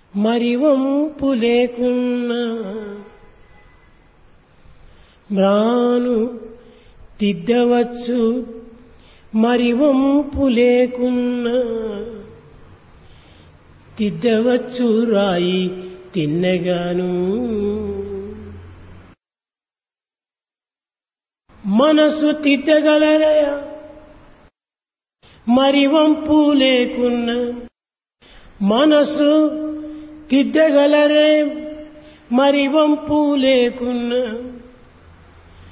మరి వంపు లేకున్నా మ్రాను తిద్దవచ్చు మరి వంపు లేకున్నా తిద్దవచ్చు రాయి తిన్నగాను మనసు తిద్దగలరయా మరి వంపు లేకున్నా మనసు తిద్దగలరే మరి వంపు లేకున్నా